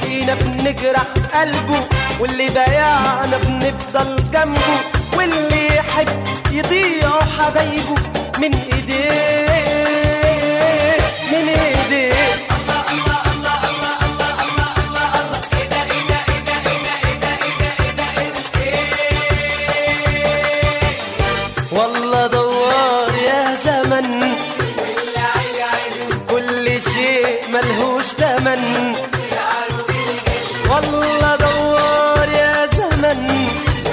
فينا بنجرح قلبه واللي بايعنا بنفضل جنبه واللي يحب يضيع حبايبه من ايديه من ايديه والله دوار يا زمن كل شيء ملهوش تمن والله دوار يا زمن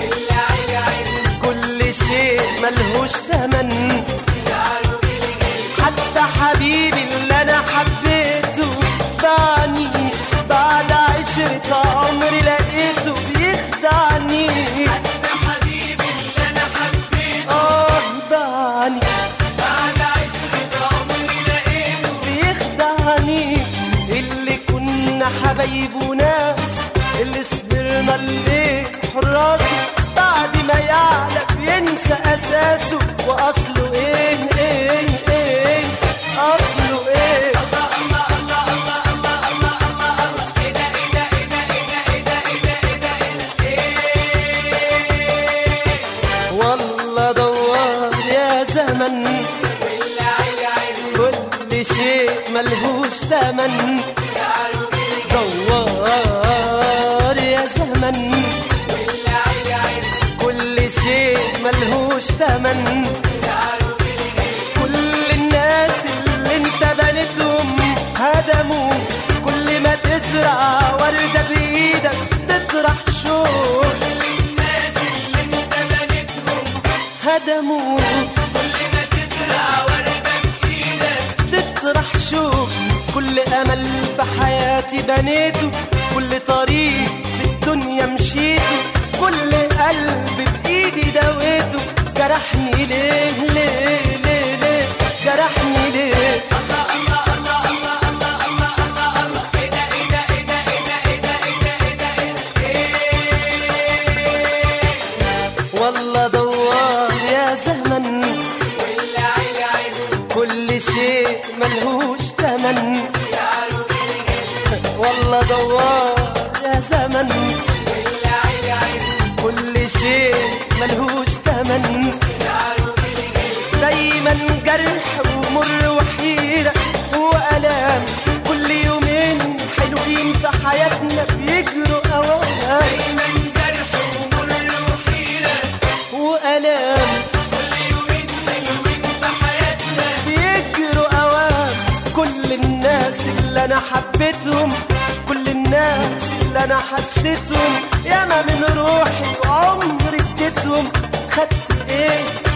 كل شيء ملهوش تمن حتى حبيبي اللي انا حبيته باعني بعد عشرة عمري لقيته بيخدعني حبيبي اللي انا حبيته اه باعني بعد عشرة عمري لقيته بيخدعني اللي كنا حبايب وناس اللي صبرنا اللي حراسه بعد ما يعلى بينسى اساسه واصله ايه ايه ايه اصله ايه والله دوار يا زمن كل شيء ملهوش تمن دوار يا زمن كل شيء ملهوش تمن كل الناس اللي انت بنيتهم هدموا كل ما تزرع وردة بإيدك تطرح شوق الناس اللي انت بنيتهم هدموا كل ما تزرع وردة بإيدك تطرح شوق كل امل في حياتي بنيته كل طريق في الدنيا مشيته كل قلب بايدي دويته جرحني ليه ليه ليه ليه جرحني ليه والله دوار يا زمن كل شيء ملهوش تمن والله دوار يا زمن كل شيء ملهوش تمن دايما جرح ومر وحيرة وألام كل يومين حلوين في حياتنا بيجروا أوام دايما جرح ومر وحيرة وألام كل يومين حلوين في حياتنا بيجروا أوام كل الناس اللي أنا حبيتهم كل الناس اللي أنا حسيتهم ياما من روحي وعمري اديتهم خدت إيه